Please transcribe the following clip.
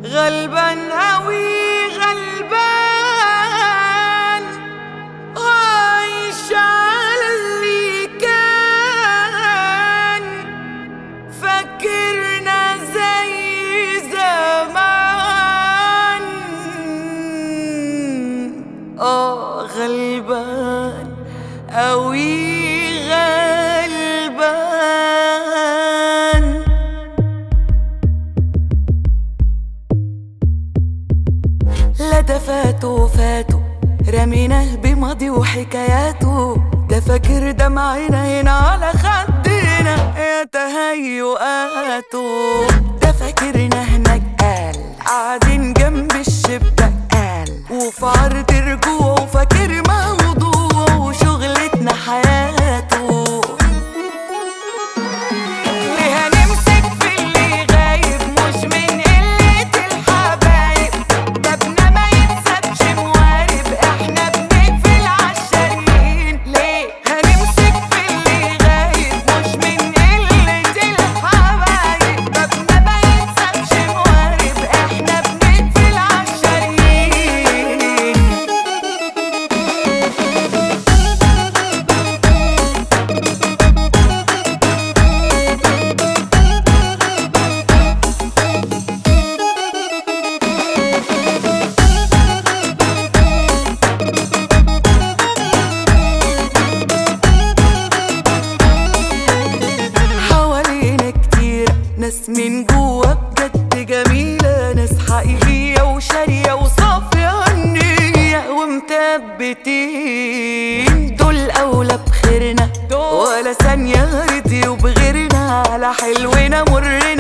غلبان أوي غلبان عايش على اللي كان فاكرنا زي زمان اه غلبان أوي غلبان لا ده فاتوا فاتوا رميناه بماضي وحكاياته ده فاكر دمعنا هنا على خدنا يا تهيؤاته ده فاكرنا هناك قال قاعدين جنب الشباك قال وفي عرض رجوعه فاكر موضوعه وشغلتنا حياته ليه هنمسك في اللي غايب مش من قلة الحبايب ده ابنا ما يتسابش موارب احنا بنقفل عالشاريين ليه هنمسك في اللي غايب مش من قلة الحبايب ده ابنا ما يتسابش موارب احنا بنقفل عالشاريين حوالينا كتير ناس من جوا بجد جميلة ناس حقيقية وشارية وصافية النية ومثبتين دول أولى بخيرنا ولا ثانية رضيوا بغيرنا على حلونا مرنا